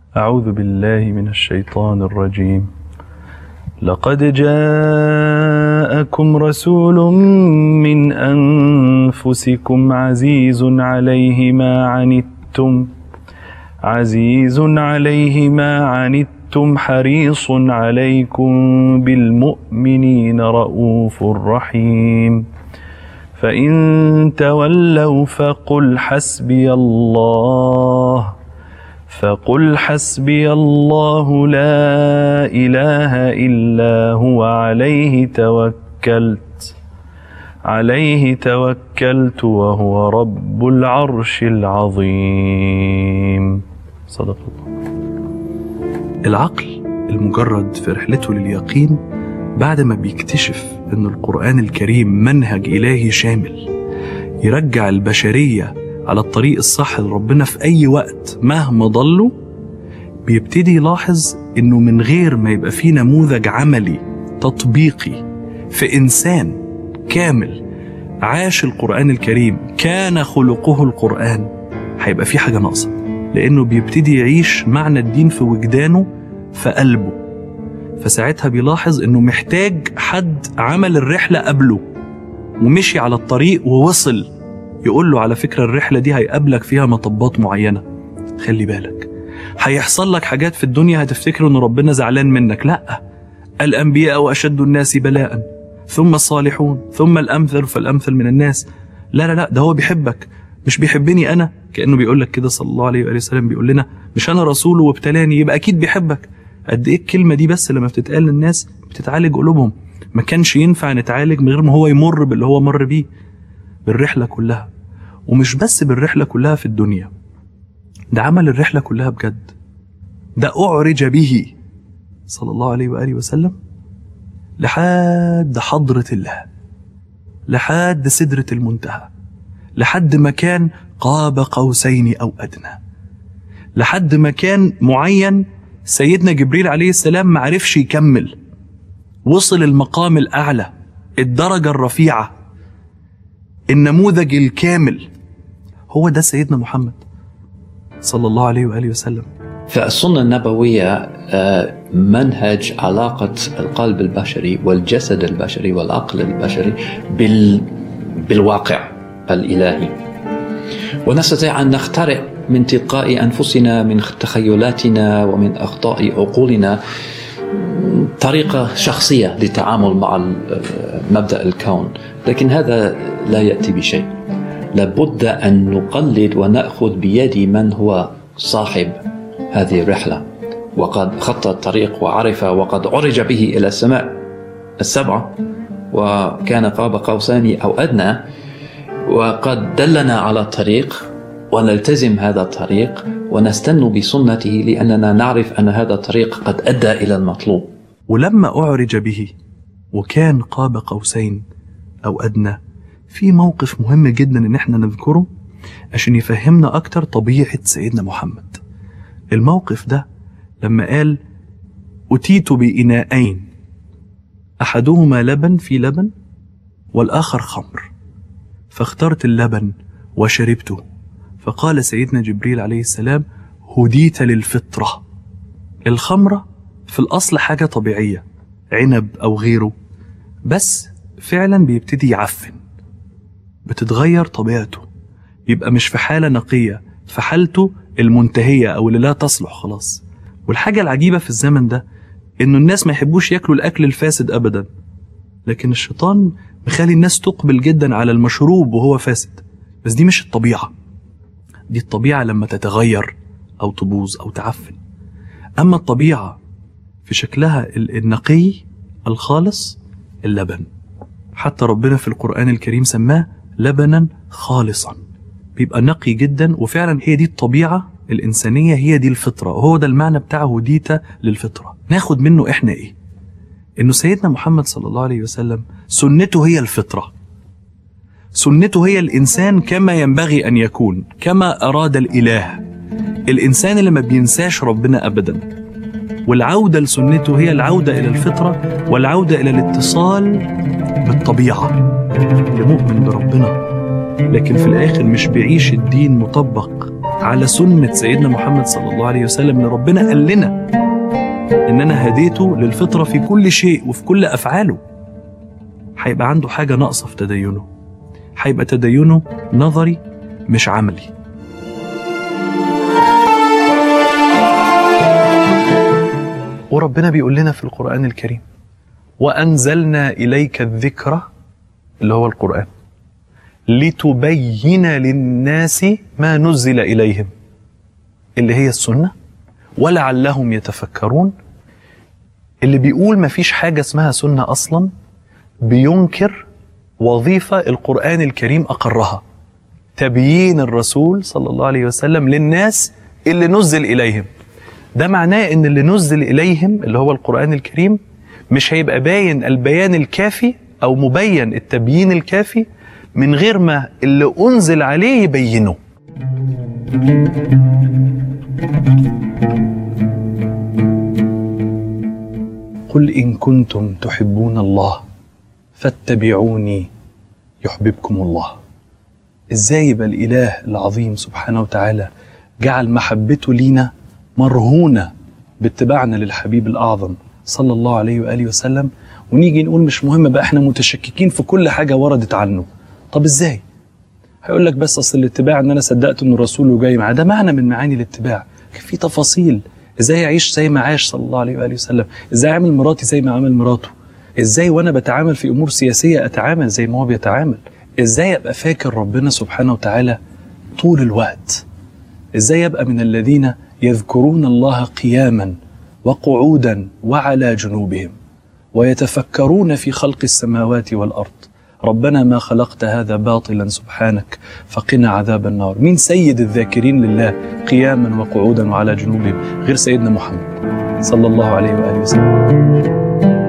أعوذ بالله من الشيطان الرجيم لقد جاءكم رسول من أنفسكم عزيز عليه ما عنتم عزيز عليه ما عنتم حريص عليكم بالمؤمنين رؤوف رحيم فإن تولوا فقل حسبي الله فقل حسبي الله لا إله إلا هو عليه توكلت عليه توكلت وهو رب العرش العظيم صدق الله العقل المجرد في رحلته لليقين بعد ما بيكتشف ان القرآن الكريم منهج إلهي شامل يرجع البشرية على الطريق الصح لربنا في أي وقت مهما ضلوا بيبتدي يلاحظ انه من غير ما يبقى فيه نموذج عملي تطبيقي في إنسان كامل عاش القرآن الكريم كان خلقه القرآن هيبقى في حاجة ناقصة لأنه بيبتدي يعيش معنى الدين في وجدانه في قلبه فساعتها بيلاحظ انه محتاج حد عمل الرحلة قبله ومشي على الطريق ووصل يقول له على فكرة الرحلة دي هيقابلك فيها مطبات معينة خلي بالك هيحصل لك حاجات في الدنيا هتفتكر ان ربنا زعلان منك لا الأنبياء وأشد الناس بلاء ثم الصالحون ثم الأمثل فالأمثل من الناس لا لا لا ده هو بيحبك مش بيحبني أنا كأنه بيقول لك كده صلى الله عليه وآله وسلم بيقول لنا مش أنا رسوله وابتلاني يبقى أكيد بيحبك قد ايه الكلمه دي بس لما بتتقال للناس بتتعالج قلوبهم ما كانش ينفع نتعالج من غير ما هو يمر باللي هو مر بيه بالرحله كلها ومش بس بالرحله كلها في الدنيا ده عمل الرحله كلها بجد ده اعرج به صلى الله عليه واله وسلم لحد حضره الله لحد سدره المنتهى لحد مكان قاب قوسين او ادنى لحد مكان معين سيدنا جبريل عليه السلام ما عرفش يكمل وصل المقام الأعلى الدرجة الرفيعة النموذج الكامل هو ده سيدنا محمد صلى الله عليه وآله وسلم فالسنة النبوية منهج علاقة القلب البشري والجسد البشري والعقل البشري بال... بالواقع الإلهي ونستطيع أن نخترع من تلقاء انفسنا من تخيلاتنا ومن اخطاء عقولنا طريقه شخصيه للتعامل مع مبدا الكون لكن هذا لا ياتي بشيء لابد ان نقلد وناخذ بيد من هو صاحب هذه الرحله وقد خط الطريق وعرف وقد عرج به الى السماء السبعه وكان قاب قوسين او ادنى وقد دلنا على الطريق ونلتزم هذا الطريق ونستن بسنته لاننا نعرف ان هذا الطريق قد ادى الى المطلوب. ولما اعرج به وكان قاب قوسين او ادنى في موقف مهم جدا ان احنا نذكره عشان يفهمنا اكتر طبيعه سيدنا محمد. الموقف ده لما قال اتيت باناءين احدهما لبن في لبن والاخر خمر فاخترت اللبن وشربته فقال سيدنا جبريل عليه السلام هديت للفطرة الخمرة في الأصل حاجة طبيعية عنب أو غيره بس فعلا بيبتدي يعفن بتتغير طبيعته يبقى مش في حالة نقية في حالته المنتهية أو اللي لا تصلح خلاص والحاجة العجيبة في الزمن ده إنه الناس ما يحبوش ياكلوا الأكل الفاسد أبدا لكن الشيطان مخلي الناس تقبل جدا على المشروب وهو فاسد بس دي مش الطبيعه دي الطبيعة لما تتغير أو تبوظ أو تعفن أما الطبيعة في شكلها النقي الخالص اللبن حتى ربنا في القرآن الكريم سماه لبنا خالصا بيبقى نقي جدا وفعلا هي دي الطبيعة الإنسانية هي دي الفطرة وهو ده المعنى بتاع هديتا للفطرة ناخد منه إحنا إيه إنه سيدنا محمد صلى الله عليه وسلم سنته هي الفطرة سنته هي الإنسان كما ينبغي أن يكون كما أراد الإله الإنسان اللي ما بينساش ربنا أبدا والعودة لسنته هي العودة إلى الفطرة والعودة إلى الاتصال بالطبيعة اللي مؤمن بربنا لكن في الآخر مش بيعيش الدين مطبق على سنة سيدنا محمد صلى الله عليه وسلم اللي ربنا قال لنا إن أنا هديته للفطرة في كل شيء وفي كل أفعاله هيبقى عنده حاجة ناقصة في تدينه هيبقى تدينه نظري مش عملي وربنا بيقول لنا في القرآن الكريم وأنزلنا إليك الذكر اللي هو القرآن لتبين للناس ما نزل إليهم اللي هي السنة ولعلهم يتفكرون اللي بيقول ما فيش حاجة اسمها سنة أصلا بينكر وظيفة القرآن الكريم أقرها تبيين الرسول صلى الله عليه وسلم للناس اللي نزل إليهم ده معناه ان اللي نزل اليهم اللي هو القران الكريم مش هيبقى باين البيان الكافي او مبين التبيين الكافي من غير ما اللي انزل عليه يبينه قل ان كنتم تحبون الله فاتبعوني يحببكم الله ازاي يبقى الاله العظيم سبحانه وتعالى جعل محبته لينا مرهونة باتباعنا للحبيب الأعظم صلى الله عليه وآله وسلم ونيجي نقول مش مهم بقى احنا متشككين في كل حاجة وردت عنه طب ازاي؟ هيقول لك بس اصل الاتباع ان انا صدقت ان الرسول وجاي معاه ده معنى من معاني الاتباع في تفاصيل ازاي اعيش زي ما عاش صلى الله عليه واله وسلم ازاي اعمل مراتي زي ما عمل مراته ازاي وانا بتعامل في امور سياسيه اتعامل زي ما هو بيتعامل ازاي ابقى فاكر ربنا سبحانه وتعالى طول الوقت ازاي ابقى من الذين يذكرون الله قياما وقعودا وعلى جنوبهم ويتفكرون في خلق السماوات والارض ربنا ما خلقت هذا باطلا سبحانك فقنا عذاب النار مين سيد الذاكرين لله قياما وقعودا وعلى جنوبهم غير سيدنا محمد صلى الله عليه واله وسلم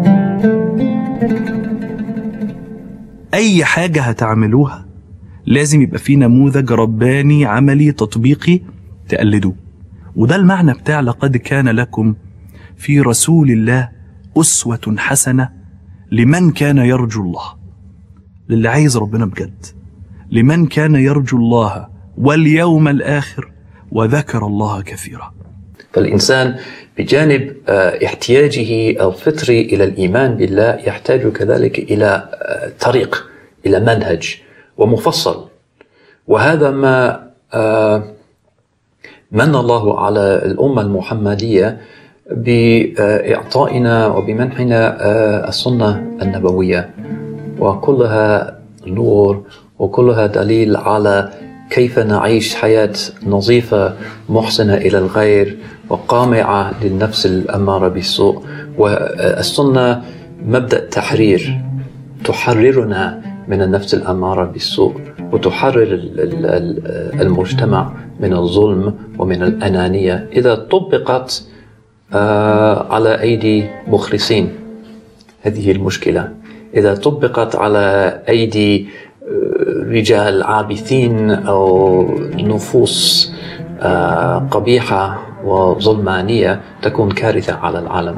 اي حاجه هتعملوها لازم يبقى في نموذج رباني عملي تطبيقي تقلدوه وده المعنى بتاع لقد كان لكم في رسول الله أسوة حسنة لمن كان يرجو الله للي عايز ربنا بجد لمن كان يرجو الله واليوم الآخر وذكر الله كثيرا فالإنسان بجانب آه، احتياجه الفطري إلى الإيمان بالله يحتاج كذلك إلى آه، طريق إلى منهج ومفصل وهذا ما آه، من الله على الأمة المحمدية بإعطائنا وبمنحنا آه، السنة النبوية وكلها نور وكلها دليل على كيف نعيش حياة نظيفة محسنة إلى الغير وقامعة للنفس الأمارة بالسوء والسنة مبدأ تحرير تحررنا من النفس الأمارة بالسوء وتحرر ال- ال- ال- المجتمع من الظلم ومن الأنانية إذا طبقت آه، على أيدي مخلصين هذه المشكلة إذا طبقت على أيدي آه، رجال عابثين أو نفوس آه، قبيحة وظلمانية تكون كارثة على العالم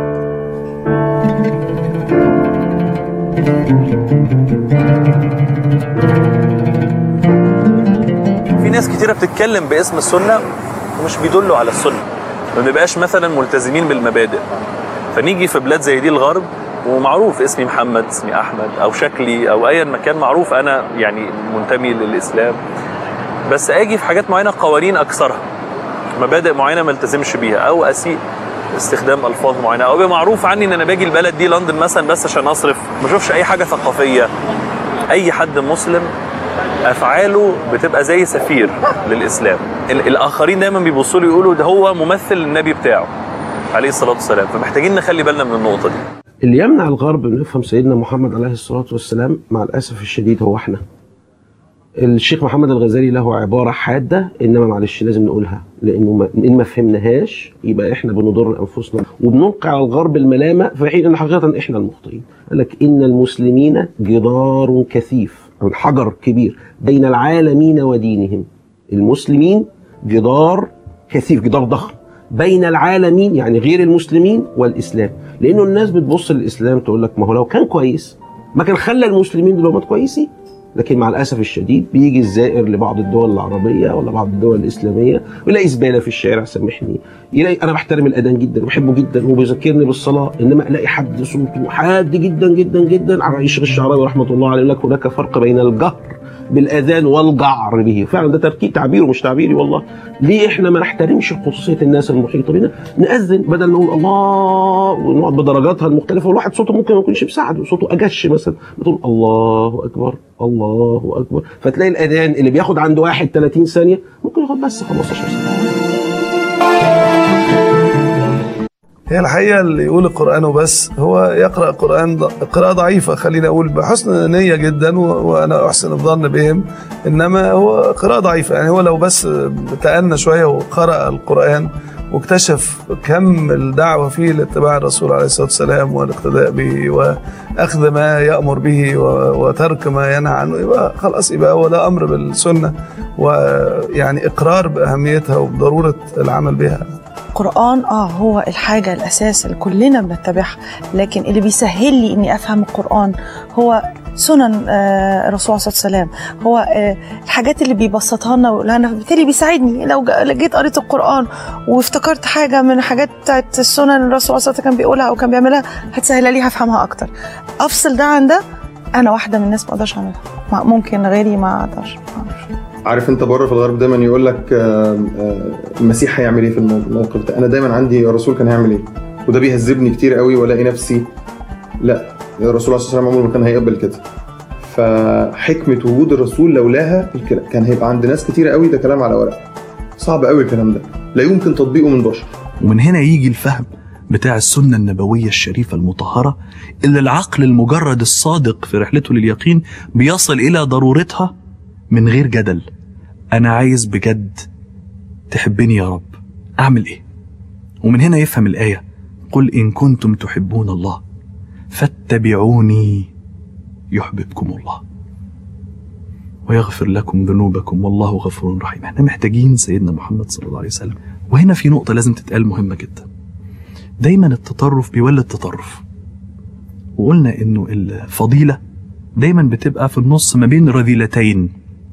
في ناس كتيرة بتتكلم باسم السنة ومش بيدلوا على السنة ما بيبقاش مثلا ملتزمين بالمبادئ فنيجي في بلاد زي دي الغرب ومعروف اسمي محمد اسمي احمد او شكلي او ايا مكان معروف انا يعني منتمي للاسلام بس اجي في حاجات معينه قوانين اكثرها مبادئ معينه ما التزمش بيها او اسيء استخدام الفاظ معينه او يبقى معروف عني ان انا باجي البلد دي لندن مثلا بس عشان اصرف ما اشوفش اي حاجه ثقافيه اي حد مسلم افعاله بتبقى زي سفير للاسلام ال- الاخرين دايما بيبصوا له يقولوا ده هو ممثل النبي بتاعه عليه الصلاه والسلام فمحتاجين نخلي بالنا من النقطه دي اللي يمنع الغرب من يفهم سيدنا محمد عليه الصلاة والسلام مع الأسف الشديد هو احنا الشيخ محمد الغزالي له عبارة حادة إنما معلش لازم نقولها لأنه ما إن ما فهمناهاش يبقى إحنا بنضر أنفسنا وبنلقي على الغرب الملامة في حين إن حقيقة إحنا المخطئين قال لك إن المسلمين جدار كثيف أو حجر كبير بين العالمين ودينهم المسلمين جدار كثيف جدار ضخم بين العالمين يعني غير المسلمين والاسلام لانه الناس بتبص للاسلام تقول لك ما هو لو كان كويس ما كان خلى المسلمين دول هم كويسين لكن مع الاسف الشديد بيجي الزائر لبعض الدول العربيه ولا بعض الدول الاسلاميه ويلاقي زباله في الشارع سامحني يلاقي انا بحترم الاذان جدا وبحبه جدا وبيذكرني بالصلاه انما الاقي حد صوته حاد جدا جدا جدا على الشيخ الشعراوي رحمه الله عليه يقول لك هناك فرق بين الجهر بالاذان والجعر به فعلا ده تركيب تعبيره مش تعبيري والله ليه احنا ما نحترمش خصوصيه الناس المحيطه بنا ناذن بدل نقول الله ونقعد بدرجاتها المختلفه والواحد صوته ممكن ما يكونش مساعده صوته اجش مثلا بتقول الله اكبر الله اكبر فتلاقي الاذان اللي بياخد عند واحد 30 ثانيه ممكن ياخد بس 15 ثانيه هي الحقيقه اللي يقول القران وبس هو يقرا قران ض- قراءه ضعيفه خلينا اقول بحسن نيه جدا و- وانا احسن الظن بهم انما هو قراءه ضعيفه يعني هو لو بس تأنى شويه وقرأ القران واكتشف كم الدعوه فيه لاتباع الرسول عليه الصلاه والسلام والاقتداء به واخذ ما يامر به و- وترك ما ينهى عنه يبقى خلاص يبقى هو ده امر بالسنه ويعني اقرار باهميتها وبضروره العمل بها القرآن اه هو الحاجة الأساس اللي كلنا بنتبعها لكن اللي بيسهل لي إني أفهم القرآن هو سنن آه، الرسول صلى الله عليه وسلم هو آه، الحاجات اللي بيبسطها لنا ويقولها لنا بالتالي بيساعدني لو جا- جيت قريت القرآن وافتكرت حاجة من الحاجات بتاعت السنن اللي الرسول صلى الله عليه وسلم كان بيقولها أو كان بيعملها هتسهلها لي هفهمها أكتر أفصل ده عن ده أنا واحدة من الناس ما أقدرش أعملها ما- ممكن غيري ما أقدرش ما أعرفش. عارف انت بره في الغرب دايما يقول لك آه، آه، المسيح هيعمل ايه في المو- الموقف ده انا دايما عندي الرسول كان هيعمل ايه وده بيهذبني كتير قوي والاقي نفسي لا الرسول عليه الصلاه والسلام عمره ما كان هيقبل كده فحكمه وجود الرسول لولاها الكلام كان هيبقى عند ناس كتير قوي ده كلام على ورق صعب قوي الكلام ده لا يمكن تطبيقه من بشر ومن هنا يجي الفهم بتاع السنة النبوية الشريفة المطهرة اللي العقل المجرد الصادق في رحلته لليقين بيصل إلى ضرورتها من غير جدل أنا عايز بجد تحبني يا رب أعمل إيه؟ ومن هنا يفهم الآية قل إن كنتم تحبون الله فاتبعوني يحببكم الله ويغفر لكم ذنوبكم والله غفور رحيم احنا محتاجين سيدنا محمد صلى الله عليه وسلم وهنا في نقطة لازم تتقال مهمة جدا دايما التطرف بيولد تطرف وقلنا انه الفضيلة دايما بتبقى في النص ما بين رذيلتين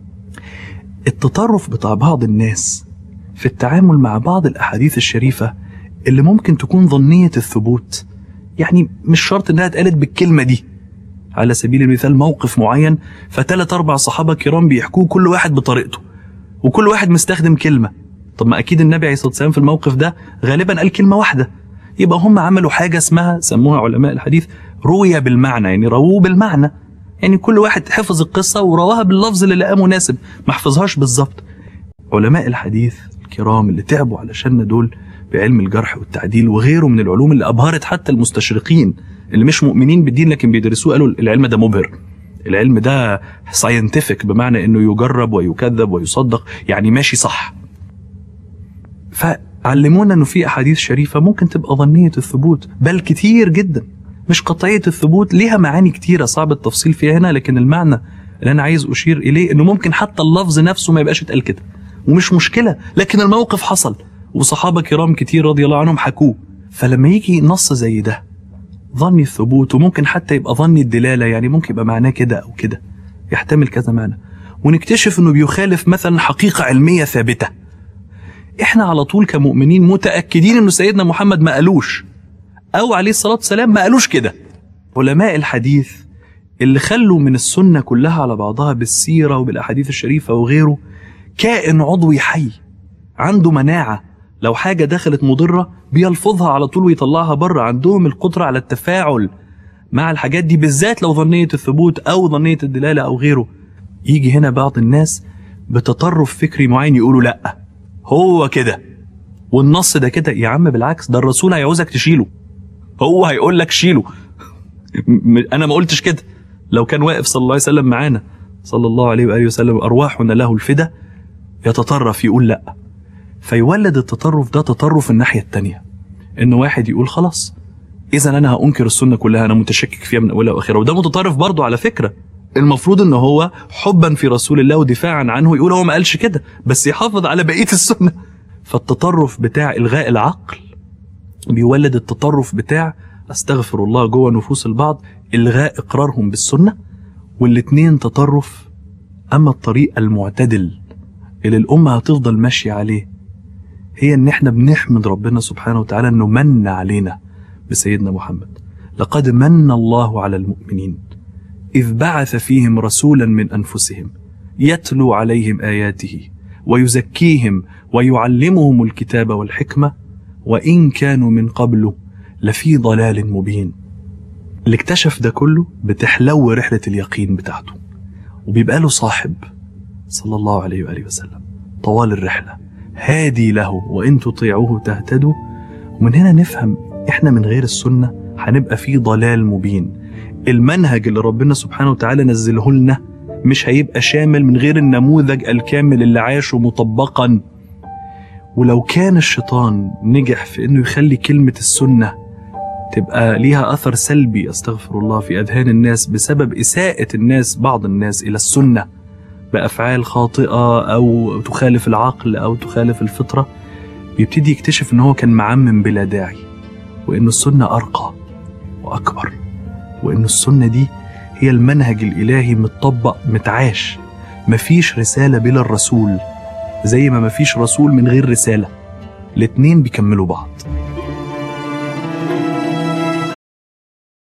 التطرف بتاع بعض الناس في التعامل مع بعض الأحاديث الشريفة اللي ممكن تكون ظنية الثبوت يعني مش شرط انها اتقالت بالكلمة دي على سبيل المثال موقف معين فتلات أربع صحابة كرام بيحكوه كل واحد بطريقته وكل واحد مستخدم كلمة طب ما أكيد النبي عليه الصلاة والسلام في الموقف ده غالبا قال كلمة واحدة يبقى هم عملوا حاجة اسمها سموها علماء الحديث روية بالمعنى يعني رووه بالمعنى يعني كل واحد حفظ القصة ورواها باللفظ اللي لقاه مناسب ما حفظهاش بالظبط علماء الحديث الكرام اللي تعبوا علشان دول بعلم الجرح والتعديل وغيره من العلوم اللي أبهرت حتى المستشرقين اللي مش مؤمنين بالدين لكن بيدرسوه قالوا العلم ده مبهر العلم ده ساينتفك بمعنى انه يجرب ويكذب ويصدق يعني ماشي صح فعلمونا انه في احاديث شريفه ممكن تبقى ظنيه الثبوت بل كتير جدا مش قطعيه الثبوت ليها معاني كتيره صعب التفصيل فيها هنا لكن المعنى اللي انا عايز اشير اليه انه ممكن حتى اللفظ نفسه ما يبقاش اتقال كده ومش مشكله لكن الموقف حصل وصحابه كرام كتير رضي الله عنهم حكوه فلما يجي نص زي ده ظني الثبوت وممكن حتى يبقى ظني الدلاله يعني ممكن يبقى معناه كده او كده يحتمل كذا معنى ونكتشف انه بيخالف مثلا حقيقه علميه ثابته احنا على طول كمؤمنين متاكدين انه سيدنا محمد ما قالوش او عليه الصلاه والسلام ما قالوش كده علماء الحديث اللي خلوا من السنه كلها على بعضها بالسيره وبالاحاديث الشريفه وغيره كائن عضوي حي عنده مناعه لو حاجه دخلت مضره بيلفظها على طول ويطلعها بره عندهم القدره على التفاعل مع الحاجات دي بالذات لو ظنيه الثبوت او ظنيه الدلاله او غيره يجي هنا بعض الناس بتطرف فكري معين يقولوا لا هو كده والنص ده كده يا عم بالعكس ده الرسول هيعوزك تشيله هو هيقول لك شيله م- انا ما قلتش كده لو كان واقف صلى الله عليه وسلم معانا صلى الله عليه واله وسلم ارواحنا له الفدا يتطرف يقول لا فيولد التطرف ده تطرف الناحيه التانية ان واحد يقول خلاص اذا انا هانكر السنه كلها انا متشكك فيها من اولها واخرها وده متطرف برضه على فكره المفروض ان هو حبا في رسول الله ودفاعا عنه يقول هو ما قالش كده بس يحافظ على بقيه السنه فالتطرف بتاع الغاء العقل بيولد التطرف بتاع استغفر الله جوه نفوس البعض الغاء اقرارهم بالسنه والاتنين تطرف أما الطريق المعتدل اللي الأمة هتفضل ماشية عليه هي إن إحنا بنحمد ربنا سبحانه وتعالى إنه من علينا بسيدنا محمد لقد من الله على المؤمنين إذ بعث فيهم رسولا من أنفسهم يتلو عليهم آياته ويزكيهم ويعلمهم الكتاب والحكمة وإن كانوا من قبل لفي ضلال مبين اللي اكتشف ده كله بتحلو رحلة اليقين بتاعته وبيبقى له صاحب صلى الله عليه وآله وسلم طوال الرحلة هادي له وإن تطيعوه تهتدوا ومن هنا نفهم إحنا من غير السنة هنبقى في ضلال مبين المنهج اللي ربنا سبحانه وتعالى نزله لنا مش هيبقى شامل من غير النموذج الكامل اللي عاشه مطبقا ولو كان الشيطان نجح في انه يخلي كلمة السنة تبقى ليها اثر سلبي استغفر الله في اذهان الناس بسبب اساءة الناس بعض الناس الى السنة بافعال خاطئة او تخالف العقل او تخالف الفطرة بيبتدي يكتشف ان هو كان معمم بلا داعي وان السنة ارقى واكبر وان السنة دي هي المنهج الالهي متطبق متعاش مفيش رسالة بلا الرسول زي ما مفيش رسول من غير رسالة الاتنين بيكملوا بعض